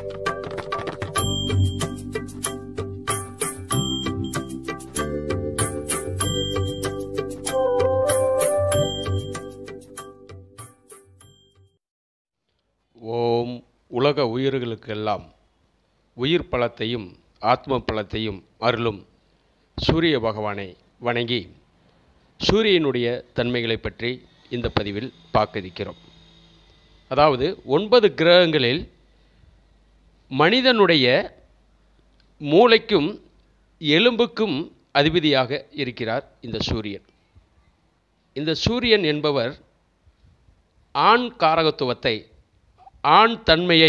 ஓம் உலக உயிர்களுக்கெல்லாம் உயிர் பலத்தையும் ஆத்ம பலத்தையும் அருளும் சூரிய பகவானை வணங்கி சூரியனுடைய தன்மைகளை பற்றி இந்த பதிவில் பார்க்க இருக்கிறோம் அதாவது ஒன்பது கிரகங்களில் மனிதனுடைய மூளைக்கும் எலும்புக்கும் அதிபதியாக இருக்கிறார் இந்த சூரியன் இந்த சூரியன் என்பவர் ஆண் காரகத்துவத்தை ஆண் தன்மையை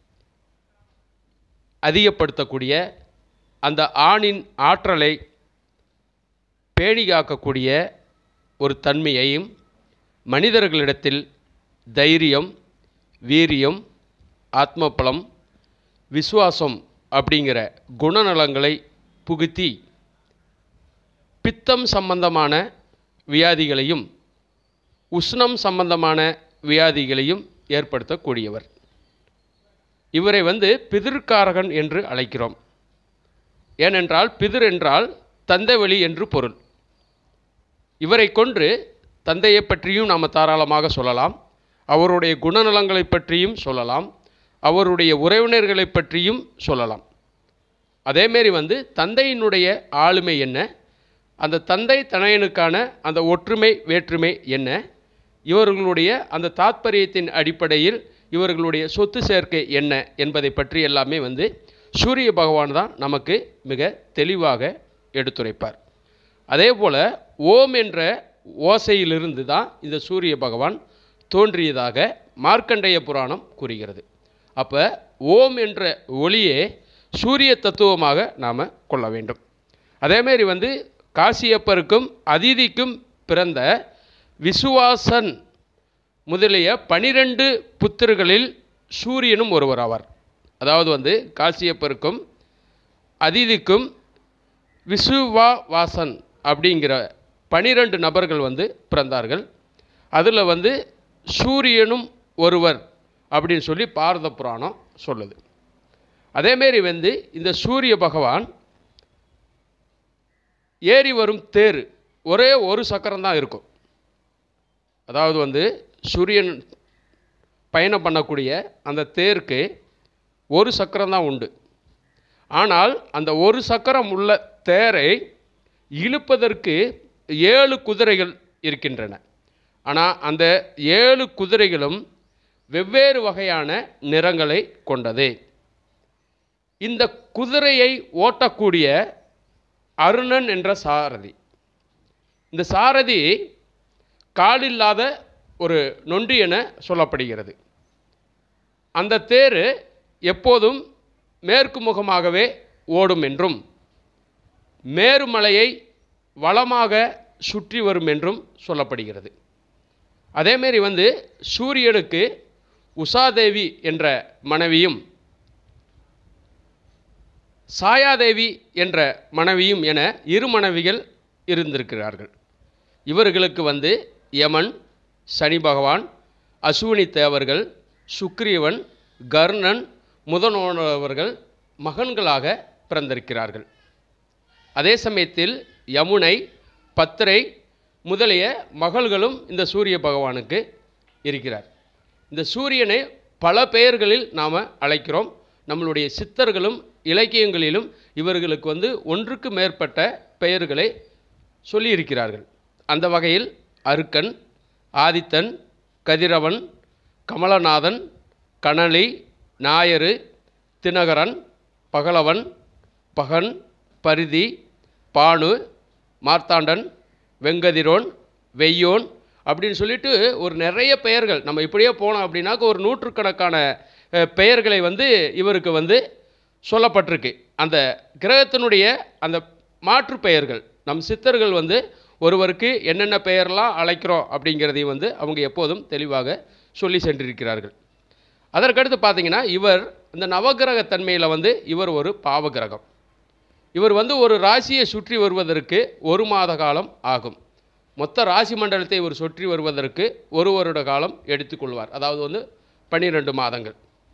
அதிகப்படுத்தக்கூடிய அந்த ஆணின் ஆற்றலை பேணி காக்கக்கூடிய ஒரு தன்மையையும் மனிதர்களிடத்தில் தைரியம் வீரியம் ஆத்மபலம் விசுவாசம் அப்படிங்கிற குணநலங்களை புகுத்தி பித்தம் சம்பந்தமான வியாதிகளையும் உஷ்ணம் சம்பந்தமான வியாதிகளையும் ஏற்படுத்தக்கூடியவர் இவரை வந்து பிதிர்காரகன் என்று அழைக்கிறோம் ஏனென்றால் பிதிர் என்றால் தந்தைவழி என்று பொருள் இவரை கொன்று தந்தையை பற்றியும் நாம் தாராளமாக சொல்லலாம் அவருடைய குணநலங்களை பற்றியும் சொல்லலாம் அவருடைய உறவினர்களை பற்றியும் சொல்லலாம் அதேமாரி வந்து தந்தையினுடைய ஆளுமை என்ன அந்த தந்தை தனையனுக்கான அந்த ஒற்றுமை வேற்றுமை என்ன இவர்களுடைய அந்த தாத்பரியத்தின் அடிப்படையில் இவர்களுடைய சொத்து சேர்க்கை என்ன என்பதை பற்றி எல்லாமே வந்து சூரிய பகவான் தான் நமக்கு மிக தெளிவாக எடுத்துரைப்பார் அதே போல் ஓம் என்ற ஓசையிலிருந்து தான் இந்த சூரிய பகவான் தோன்றியதாக மார்க்கண்டேய புராணம் கூறுகிறது அப்போ ஓம் என்ற ஒளியே சூரிய தத்துவமாக நாம் கொள்ள வேண்டும் அதேமாரி வந்து காசியப்பருக்கும் அதிதிக்கும் பிறந்த விசுவாசன் முதலிய பனிரெண்டு புத்திரர்களில் சூரியனும் ஒருவர் ஆவார் அதாவது வந்து காசியப்பருக்கும் அதிதிக்கும் விசுவாவாசன் அப்படிங்கிற பனிரெண்டு நபர்கள் வந்து பிறந்தார்கள் அதில் வந்து சூரியனும் ஒருவர் அப்படின்னு சொல்லி பாரத புராணம் சொல்லுது அதேமாரி வந்து இந்த சூரிய பகவான் ஏறி வரும் தேர் ஒரே ஒரு சக்கரம் தான் இருக்கும் அதாவது வந்து சூரியன் பயணம் பண்ணக்கூடிய அந்த தேருக்கு ஒரு சக்கரம் தான் உண்டு ஆனால் அந்த ஒரு சக்கரம் உள்ள தேரை இழுப்பதற்கு ஏழு குதிரைகள் இருக்கின்றன ஆனால் அந்த ஏழு குதிரைகளும் வெவ்வேறு வகையான நிறங்களை கொண்டது இந்த குதிரையை ஓட்டக்கூடிய அருணன் என்ற சாரதி இந்த சாரதி காலில்லாத ஒரு நொண்டி என சொல்லப்படுகிறது அந்த தேர் எப்போதும் மேற்கு முகமாகவே ஓடும் என்றும் மேருமலையை வளமாக சுற்றி வரும் என்றும் சொல்லப்படுகிறது அதேமாரி வந்து சூரியனுக்கு உஷாதேவி என்ற மனைவியும் சாயாதேவி என்ற மனைவியும் என இரு மனைவிகள் இருந்திருக்கிறார்கள் இவர்களுக்கு வந்து யமன் சனி பகவான் அசுவினி தேவர்கள் சுக்ரீவன் கர்ணன் முதனோனவர்கள் மகன்களாக பிறந்திருக்கிறார்கள் அதே சமயத்தில் யமுனை பத்திரை முதலிய மகள்களும் இந்த சூரிய பகவானுக்கு இருக்கிறார் இந்த சூரியனை பல பெயர்களில் நாம் அழைக்கிறோம் நம்மளுடைய சித்தர்களும் இலக்கியங்களிலும் இவர்களுக்கு வந்து ஒன்றுக்கு மேற்பட்ட பெயர்களை சொல்லியிருக்கிறார்கள் அந்த வகையில் அருக்கன் ஆதித்தன் கதிரவன் கமலநாதன் கனலி ஞாயறு தினகரன் பகலவன் பகன் பரிதி பானு மார்த்தாண்டன் வெங்கதிரோன் வெய்யோன் அப்படின்னு சொல்லிட்டு ஒரு நிறைய பெயர்கள் நம்ம இப்படியே போனோம் அப்படின்னாக்க ஒரு நூற்றுக்கணக்கான அஹ், பெயர்களை வந்து இவருக்கு வந்து சொல்லப்பட்டிருக்கு அந்த கிரகத்தினுடைய அந்த மாற்று பெயர்கள் நம் சித்தர்கள் வந்து ஒருவருக்கு என்னென்ன பெயர்லாம் அழைக்கிறோம் அப்படிங்கிறதையும் வந்து அவங்க எப்போதும் தெளிவாக சொல்லி சென்றிருக்கிறார்கள் அதற்கடுத்து பார்த்தீங்கன்னா இவர் இந்த நவகிரக தன்மையில் வந்து இவர் ஒரு பாவகிரகம் இவர் வந்து ஒரு ராசியை சுற்றி வருவதற்கு ஒரு மாத காலம் ஆகும் மொத்த ராசி மண்டலத்தை இவர் சுற்றி வருவதற்கு ஒரு வருட காலம் எடுத்துக்கொள்வார் அதாவது வந்து பன்னிரெண்டு மாதங்கள்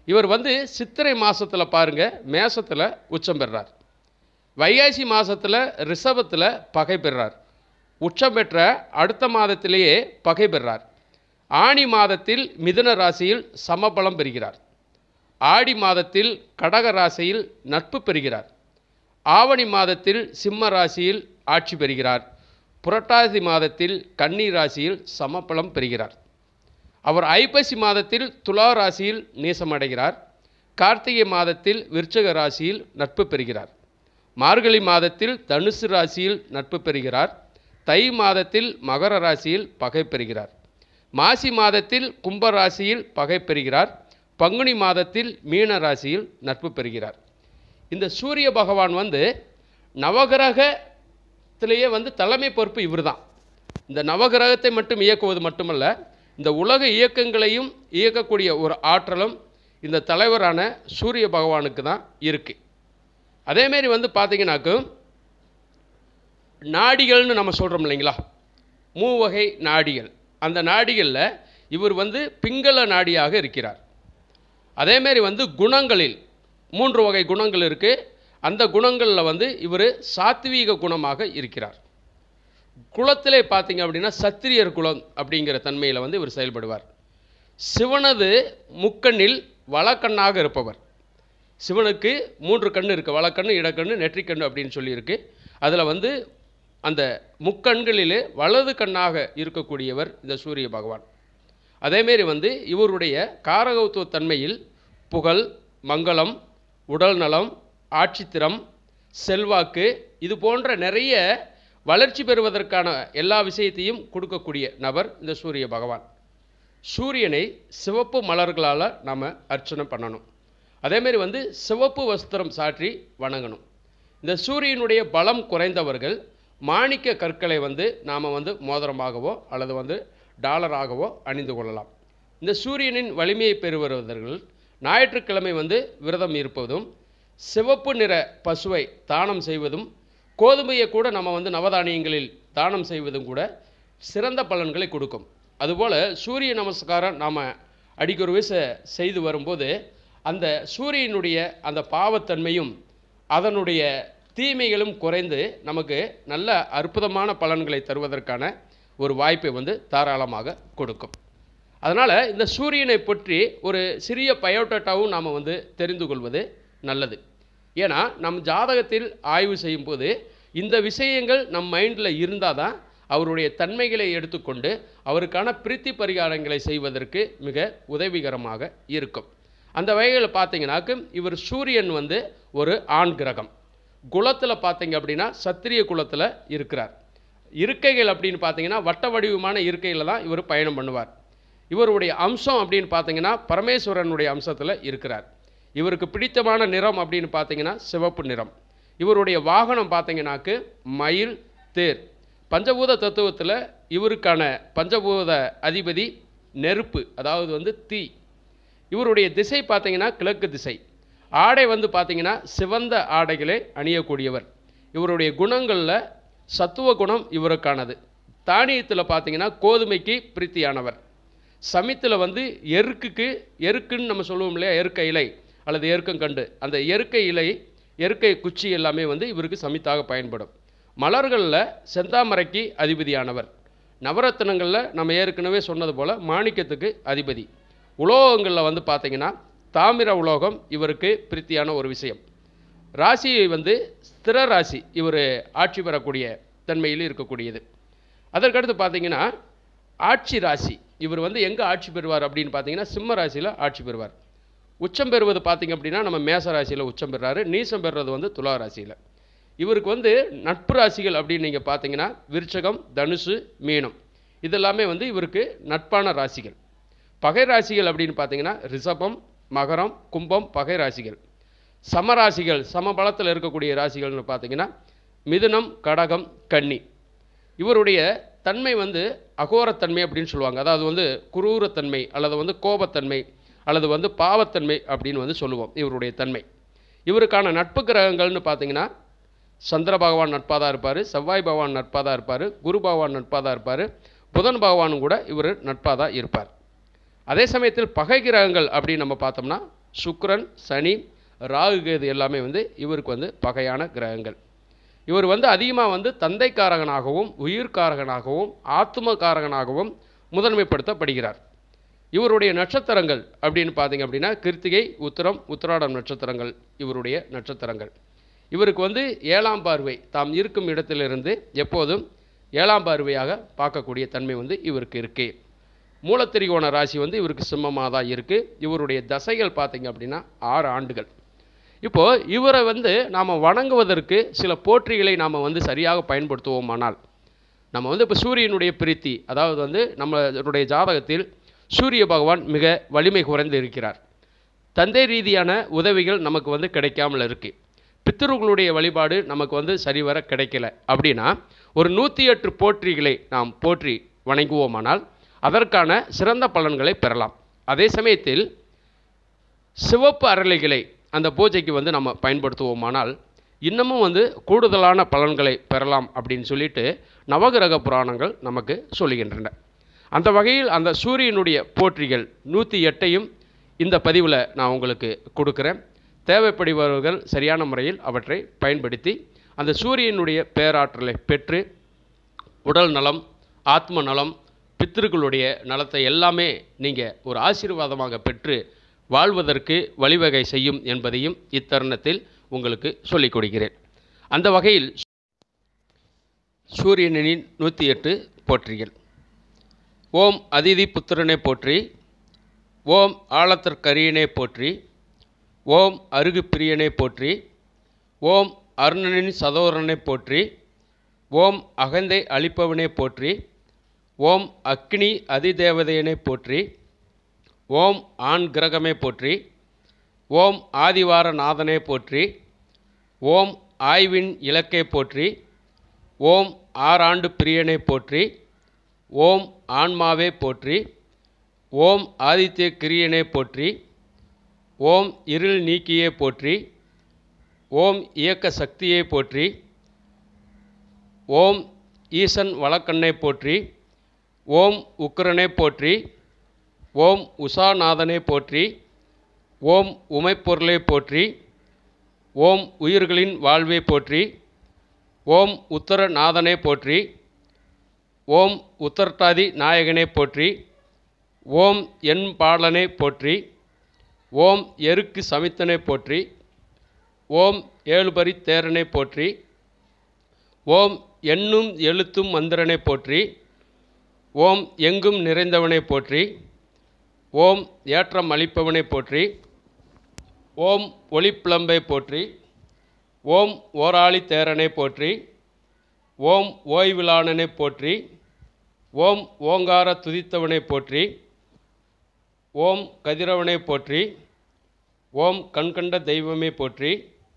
இவர் வந்து சித்திரை மாதத்தில் பாருங்க மேசத்தில் உச்சம் பெறுறார் வைகாசி மாதத்தில் ரிஷபத்தில் பகை பெறுறார் உச்சம் பெற்ற அடுத்த மாதத்திலேயே பகை பெறுறார் ஆணி மாதத்தில் மிதுன ராசியில் சமபலம் பெறுகிறார் ஆடி மாதத்தில் கடக ராசியில் நட்பு பெறுகிறார் ஆவணி மாதத்தில் சிம்ம ராசியில் ஆட்சி பெறுகிறார் புரட்டாசி மாதத்தில் கன்னி ராசியில் சமபலம் பெறுகிறார் அவர் ஐப்பசி மாதத்தில் துலா ராசியில் நீசமடைகிறார் கார்த்திகை மாதத்தில் விருச்சக ராசியில் நட்பு பெறுகிறார் மார்கழி மாதத்தில் தனுசு ராசியில் நட்பு பெறுகிறார் தை மாதத்தில் மகர ராசியில் பகை பெறுகிறார் மாசி மாதத்தில் கும்ப ராசியில் பகை பெறுகிறார் பங்குனி மாதத்தில் மீன ராசியில் நட்பு பெறுகிறார் இந்த சூரிய பகவான் வந்து நவகிரகத்திலேயே வந்து தலைமை பொறுப்பு இவர்தான் இந்த நவகிரகத்தை மட்டும் இயக்குவது மட்டுமல்ல இந்த உலக இயக்கங்களையும் இயக்கக்கூடிய ஒரு ஆற்றலும் இந்த தலைவரான சூரிய பகவானுக்கு தான் இருக்குது அதேமாரி வந்து பார்த்தீங்கன்னாக்கும் நாடிகள்னு நம்ம சொல்கிறோம் இல்லைங்களா மூவகை நாடிகள் அந்த நாடிகளில் இவர் வந்து பிங்கள நாடியாக இருக்கிறார் அதேமாரி வந்து குணங்களில் மூன்று வகை குணங்கள் இருக்குது அந்த குணங்களில் வந்து இவர் சாத்வீக குணமாக இருக்கிறார் குலத்திலே பார்த்தீங்க அப்படின்னா சத்திரியர் குலம் அப்படிங்கிற தன்மையில் வந்து இவர் செயல்படுவார் சிவனது முக்கண்ணில் வலக்கண்ணாக இருப்பவர் சிவனுக்கு மூன்று கண்ணு இருக்குது வலக்கண்ணு இடக்கண்ணு நெற்றிக்கண்ணு அப்படின்னு சொல்லியிருக்கு அதில் வந்து அந்த முக்கண்களிலே வலது கண்ணாக இருக்கக்கூடியவர் இந்த சூரிய பகவான் அதேமாரி வந்து இவருடைய காரகத்துவ தன்மையில் புகழ் மங்களம் உடல் நலம் ஆட்சித்திறம் செல்வாக்கு இது போன்ற நிறைய வளர்ச்சி பெறுவதற்கான எல்லா விஷயத்தையும் கொடுக்கக்கூடிய நபர் இந்த சூரிய பகவான் சூரியனை சிவப்பு மலர்களால் நாம் அர்ச்சனை பண்ணணும் அதேமாரி வந்து சிவப்பு வஸ்திரம் சாற்றி வணங்கணும் இந்த சூரியனுடைய பலம் குறைந்தவர்கள் மாணிக்க கற்களை வந்து நாம் வந்து மோதிரமாகவோ அல்லது வந்து டாலராகவோ அணிந்து கொள்ளலாம் இந்த சூரியனின் வலிமையை பெறுவர்கள் ஞாயிற்றுக்கிழமை வந்து விரதம் இருப்பதும் சிவப்பு நிற பசுவை தானம் செய்வதும் கோதுமையை கூட நம்ம வந்து நவதானியங்களில் தானம் செய்வதும் கூட சிறந்த பலன்களை கொடுக்கும் அதுபோல் சூரிய நமஸ்காரம் நாம் அடிக்கொரு வயச செய்து வரும்போது அந்த சூரியனுடைய அந்த பாவத்தன்மையும் அதனுடைய தீமைகளும் குறைந்து நமக்கு நல்ல அற்புதமான பலன்களை தருவதற்கான ஒரு வாய்ப்பை வந்து தாராளமாக கொடுக்கும் அதனால் இந்த சூரியனை பற்றி ஒரு சிறிய பயோட்டட்டாவும் நாம் வந்து தெரிந்து கொள்வது நல்லது ஏன்னா நம் ஜாதகத்தில் ஆய்வு செய்யும்போது இந்த விஷயங்கள் நம் மைண்டில் இருந்தால் தான் அவருடைய தன்மைகளை எடுத்துக்கொண்டு அவருக்கான பிரீத்தி பரிகாரங்களை செய்வதற்கு மிக உதவிகரமாக இருக்கும் அந்த வகையில் பார்த்தீங்கன்னாக்கு இவர் சூரியன் வந்து ஒரு ஆண் கிரகம் குலத்தில் பார்த்தீங்க அப்படின்னா சத்திரிய குலத்தில் இருக்கிறார் இருக்கைகள் அப்படின்னு பார்த்தீங்கன்னா வட்ட வடிவமான இருக்கையில் தான் இவர் பயணம் பண்ணுவார் இவருடைய அம்சம் அப்படின்னு பார்த்தீங்கன்னா பரமேஸ்வரனுடைய அம்சத்தில் இருக்கிறார் இவருக்கு பிடித்தமான நிறம் அப்படின்னு பார்த்தீங்கன்னா சிவப்பு நிறம் இவருடைய வாகனம் பார்த்தீங்கன்னாக்கு மயில் தேர் பஞ்சபூத தத்துவத்தில் இவருக்கான பஞ்சபூத அதிபதி நெருப்பு அதாவது வந்து தீ இவருடைய திசை பார்த்தீங்கன்னா கிழக்கு திசை ஆடை வந்து பார்த்தீங்கன்னா சிவந்த ஆடைகளை அணியக்கூடியவர் இவருடைய குணங்களில் சத்துவ குணம் இவருக்கானது தானியத்தில் பார்த்தீங்கன்னா கோதுமைக்கு பிரீத்தியானவர் சமித்தில் வந்து எருக்குக்கு எருக்குன்னு நம்ம சொல்லுவோம் இல்லையா எருக்க இலை அல்லது எருக்கங்கண்டு அந்த எருக்கை இலை எருக்கை குச்சி எல்லாமே வந்து இவருக்கு சமித்தாக பயன்படும் மலர்களில் செந்தாமரைக்கு அதிபதியானவர் நவரத்தினங்களில் நம்ம ஏற்கனவே சொன்னது போல் மாணிக்கத்துக்கு அதிபதி உலோகங்களில் வந்து பார்த்தீங்கன்னா தாமிர உலோகம் இவருக்கு பிரீத்தியான ஒரு விஷயம் ராசி வந்து ஸ்திர ராசி இவர் ஆட்சி பெறக்கூடிய தன்மையில் இருக்கக்கூடியது அதற்கடுத்து பார்த்தீங்கன்னா ஆட்சி ராசி இவர் வந்து எங்கே ஆட்சி பெறுவார் அப்படின்னு பார்த்தீங்கன்னா சிம்ம ராசியில் ஆட்சி பெறுவார் உச்சம் பெறுவது பார்த்தீங்க அப்படின்னா நம்ம மேச ராசியில் உச்சம் பெறுறாரு நீசம் பெறுறது வந்து துலா ராசியில் இவருக்கு வந்து நட்பு ராசிகள் அப்படின்னு நீங்கள் பார்த்தீங்கன்னா விருச்சகம் தனுசு மீனம் இதெல்லாமே வந்து இவருக்கு நட்பான ராசிகள் பகை ராசிகள் அப்படின்னு பார்த்தீங்கன்னா ரிஷபம் மகரம் கும்பம் பகை ராசிகள் சமராசிகள் சமபலத்தில் இருக்கக்கூடிய ராசிகள்னு பார்த்தீங்கன்னா மிதுனம் கடகம் கன்னி இவருடைய தன்மை வந்து அகோரத்தன்மை அப்படின்னு சொல்லுவாங்க அதாவது வந்து குரூரத்தன்மை அல்லது வந்து கோபத்தன்மை அல்லது வந்து பாவத்தன்மை அப்படின்னு வந்து சொல்லுவோம் இவருடைய தன்மை இவருக்கான நட்பு கிரகங்கள்னு பார்த்தீங்கன்னா சந்திர பகவான் நட்பாக தான் இருப்பார் செவ்வாய் பகவான் நட்பாக தான் இருப்பார் குரு பகவான் நட்பாக தான் இருப்பார் புதன் பகவானும் கூட இவர் நட்பாக தான் இருப்பார் அதே சமயத்தில் பகை கிரகங்கள் அப்படின்னு நம்ம பார்த்தோம்னா சுக்கிரன் சனி ராகு கேது எல்லாமே வந்து இவருக்கு வந்து பகையான கிரகங்கள் இவர் வந்து அதிகமாக வந்து தந்தைக்காரகனாகவும் உயிர்காரகனாகவும் ஆத்மகாரகனாகவும் முதன்மைப்படுத்தப்படுகிறார் இவருடைய நட்சத்திரங்கள் அப்படின்னு பார்த்தீங்க அப்படின்னா கிருத்திகை உத்திரம் உத்திராடம் நட்சத்திரங்கள் இவருடைய நட்சத்திரங்கள் இவருக்கு வந்து ஏழாம் பார்வை தாம் இருக்கும் இடத்திலிருந்து எப்போதும் ஏழாம் பார்வையாக பார்க்கக்கூடிய தன்மை வந்து இவருக்கு இருக்குது மூலத்திரிகோண ராசி வந்து இவருக்கு சிம்மமாக தான் இருக்குது இவருடைய தசைகள் பார்த்தீங்க அப்படின்னா ஆறு ஆண்டுகள் இப்போது இவரை வந்து நாம் வணங்குவதற்கு சில போற்றிகளை நாம் வந்து சரியாக பயன்படுத்துவோமானால் நம்ம வந்து இப்போ சூரியனுடைய பிரீத்தி அதாவது வந்து நம்மளுடைய ஜாதகத்தில் சூரிய பகவான் மிக வலிமை குறைந்து இருக்கிறார் தந்தை ரீதியான உதவிகள் நமக்கு வந்து கிடைக்காமல் இருக்குது பித்தர்களுடைய வழிபாடு நமக்கு வந்து சரிவர கிடைக்கல அப்படின்னா ஒரு நூற்றி எட்டு போற்றிகளை நாம் போற்றி வணங்குவோமானால் அதற்கான சிறந்த பலன்களை பெறலாம் அதே சமயத்தில் சிவப்பு அரளிகளை அந்த பூஜைக்கு வந்து நம்ம பயன்படுத்துவோமானால் இன்னமும் வந்து கூடுதலான பலன்களை பெறலாம் அப்படின்னு சொல்லிட்டு நவகிரக புராணங்கள் நமக்கு சொல்லுகின்றன அந்த வகையில் அந்த சூரியனுடைய போற்றிகள் நூற்றி எட்டையும் இந்த பதிவில் நான் உங்களுக்கு கொடுக்குறேன் தேவைப்படுபவர்கள் சரியான முறையில் அவற்றை பயன்படுத்தி அந்த சூரியனுடைய பேராற்றலை பெற்று உடல் நலம் ஆத்ம நலம் பித்திருக்களுடைய நலத்தை எல்லாமே நீங்கள் ஒரு ஆசீர்வாதமாக பெற்று வாழ்வதற்கு வழிவகை செய்யும் என்பதையும் இத்தருணத்தில் உங்களுக்கு சொல்லிக் கொடுக்கிறேன் அந்த வகையில் சூரியனின் நூற்றி எட்டு போற்றிகள் ஓம் அதிதி புத்திரனை போற்றி ஓம் ஆழத்திற்கரியனை போற்றி ஓம் அருகு பிரியனை போற்றி ஓம் அருணனின் சதோரனை போற்றி ஓம் அகந்தை அழிப்பவனை போற்றி ஓம் அக்னி அதிதேவதையனை போற்றி ஓம் ஆண் கிரகமே போற்றி ஓம் ஆதிவார நாதனை போற்றி ஓம் ஆய்வின் இலக்கை போற்றி ஓம் ஆறாண்டு பிரியனை போற்றி ஓம் ஆன்மாவே போற்றி ஓம் ஆதித்ய கிரியனை போற்றி ஓம் இருள் நீக்கியே போற்றி ஓம் இயக்க சக்தியை போற்றி ஓம் ஈசன் வழக்கண்ணை போற்றி ஓம் உக்கிரனை போற்றி ஓம் உஷாநாதனை போற்றி ஓம் உமைப்பொருளை போற்றி ஓம் உயிர்களின் வாழ்வை போற்றி ஓம் உத்தரநாதனை போற்றி ஓம் உத்தரட்டாதி நாயகனை போற்றி ஓம் என் பாலனை போற்றி ஓம் எருக்கு சமித்தனை போற்றி ஓம் ஏழுபரி தேரனை போற்றி ஓம் எண்ணும் எழுத்தும் மந்திரனை போற்றி ஓம் எங்கும் நிறைந்தவனை போற்றி ஓம் ஏற்றம் அளிப்பவனை போற்றி ஓம் ஒளிப்பிளம்பை போற்றி ஓம் ஓராளி தேரனை போற்றி ஓம் ஓய்விலானனை போற்றி ஓம் ஓங்கார துதித்தவனை போற்றி ஓம் கதிரவனை போற்றி ஓம் கண்கண்ட தெய்வமே போற்றி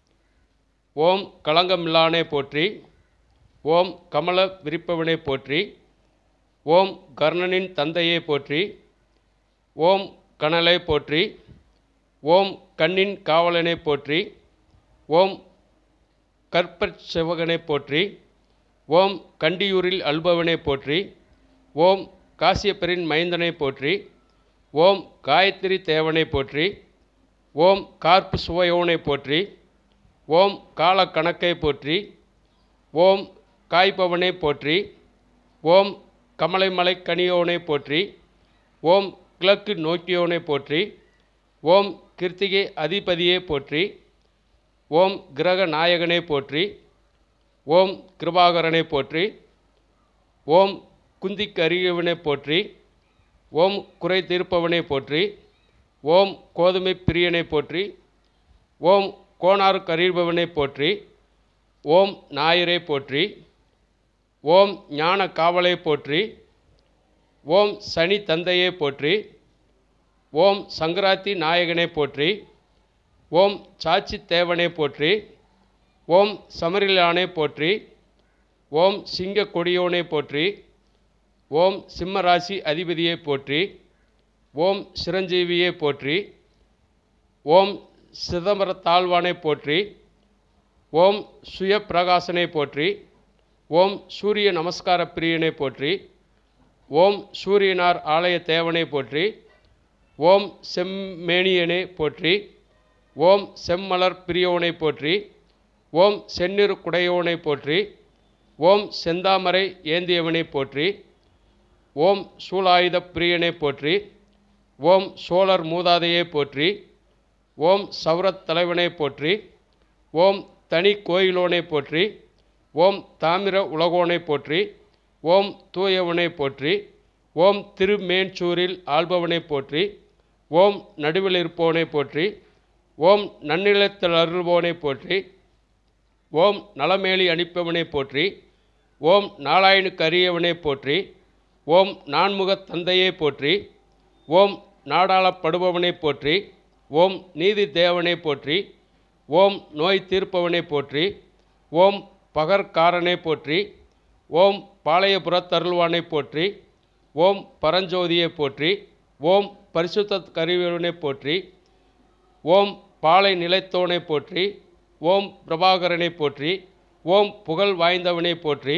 ஓம் களங்கமில்லானே போற்றி ஓம் கமல விரிப்பவனை போற்றி ஓம் கர்ணனின் தந்தையை போற்றி ஓம் கனலை போற்றி ஓம் கண்ணின் காவலனை போற்றி ஓம் கற்பற் செவகனை போற்றி ஓம் கண்டியூரில் அல்பவனை போற்றி ஓம் காசியப்பரின் மைந்தனை போற்றி ஓம் காயத்ரி தேவனை போற்றி ஓம் கார்ப்பு சுவையோனை போற்றி ஓம் காலக்கணக்கை போற்றி ஓம் காய்ப்பவனை போற்றி ஓம் கமலைமலை கனியோனை போற்றி ஓம் கிழக்கு நோக்கியோனை போற்றி ஓம் கிருத்திகை அதிபதியே போற்றி ஓம் கிரக நாயகனை போற்றி ஓம் கிருபாகரனை போற்றி ஓம் குந்திக்கு அருகவனை போற்றி ஓம் குறை தீர்ப்பவனை போற்றி ஓம் கோதுமை பிரியனை போற்றி ஓம் கோணாறு கரீழ்பவனை போற்றி ஓம் ஞாயிறை போற்றி ஓம் ஞான காவலை போற்றி ஓம் சனி தந்தையை போற்றி ஓம் சங்கராத்தி நாயகனை போற்றி ஓம் சாச்சி தேவனை போற்றி ஓம் சமரிலானை போற்றி ஓம் சிங்க கொடியோனை போற்றி ஓம் சிம்மராசி அதிபதியை போற்றி ஓம் சிரஞ்சீவியை போற்றி ஓம் சிதம்பர தாழ்வானை போற்றி ஓம் சுய பிரகாசனை போற்றி ஓம் சூரிய நமஸ்கார பிரியனை போற்றி ஓம் சூரியனார் ஆலய தேவனை போற்றி ஓம் செம்மேனியனே போற்றி ஓம் செம்மலர் பிரியோனை போற்றி ஓம் செந்நிறு குடையோனை போற்றி ஓம் செந்தாமரை ஏந்தியவனை போற்றி ஓம் சூலாயுத பிரியனை போற்றி ஓம் சோழர் மூதாதையை போற்றி ஓம் சௌரத் தலைவனை போற்றி ஓம் தனி கோயிலோனை போற்றி ஓம் தாமிர உலகோனை போற்றி ஓம் தூயவனை போற்றி ஓம் திருமேன்சூரில் ஆள்பவனை போற்றி ஓம் நடுவில் இருப்பவனை போற்றி ஓம் நன்னிலத்தில் அருள்பவனை போற்றி ஓம் நலமேலி அனுப்பவனை போற்றி ஓம் நாராயணுக்கு அரியவனை போற்றி ஓம் நான்முகத் தந்தையை போற்றி ஓம் நாடாளப்படுபவனை போற்றி ஓம் நீதி தேவனை போற்றி ஓம் நோய் தீர்ப்பவனை போற்றி ஓம் பகற்காரனை போற்றி ஓம் பாளையபுரத்தருள்வானை போற்றி ஓம் பரஞ்சோதியை போற்றி ஓம் பரிசுத்த கருவியவனை போற்றி ஓம் பாலை நிலைத்தோனை போற்றி ஓம் பிரபாகரனை போற்றி ஓம் புகழ் வாய்ந்தவனை போற்றி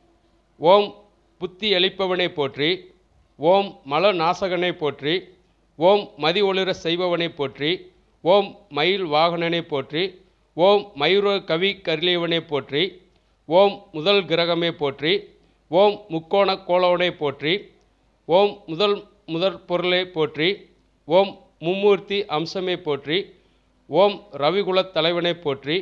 ஓம் புத்தி அளிப்பவனை போற்றி ஓம் மல நாசகனை போற்றி ஓம் மதி ஒளிர செய்பவனை போற்றி ஓம் மயில் வாகனனை போற்றி ஓம் மயூர கவி கருளியவனை போற்றி ஓம் முதல் கிரகமே போற்றி ஓம் முக்கோண கோலவனை போற்றி ஓம் முதல் முதற் பொருளை போற்றி ஓம் மும்மூர்த்தி அம்சமே போற்றி ஓம் ரவிகுலத் தலைவனை போற்றி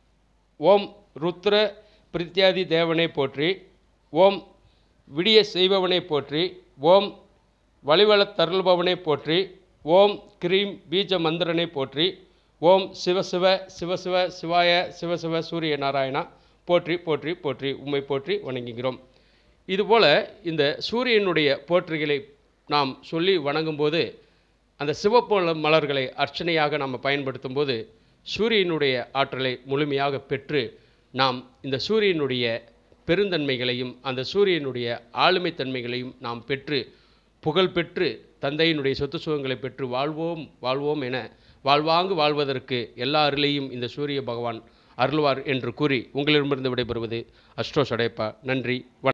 ஓம் ருத்ர பிரித்யாதி தேவனை போற்றி ஓம் விடிய செய்பவனை போற்றி ஓம் வழிவளத் தருள்பவனை போற்றி ஓம் கிரீம் பீஜ மந்திரனை போற்றி ஓம் சிவசிவ சிவசிவ சிவாய சிவசிவ சூரிய நாராயணா போற்றி போற்றி போற்றி உம்மை போற்றி வணங்குகிறோம் இதுபோல் இந்த சூரியனுடைய போற்றிகளை நாம் சொல்லி வணங்கும்போது அந்த சிவப்பு மலர்களை அர்ச்சனையாக நாம் பயன்படுத்தும் போது சூரியனுடைய ஆற்றலை முழுமையாக பெற்று நாம் இந்த சூரியனுடைய பெருந்தன்மைகளையும் அந்த சூரியனுடைய ஆளுமைத்தன்மைகளையும் நாம் பெற்று புகழ் பெற்று தந்தையினுடைய சொத்து சுகங்களை பெற்று வாழ்வோம் வாழ்வோம் என வாழ்வாங்கு வாழ்வதற்கு எல்லா அருளையும் இந்த சூரிய பகவான் அருள்வார் என்று கூறி உங்களிடமிருந்து விடைபெறுவது அஸ்ட்ரோ சடைப்பா நன்றி வணக்கம்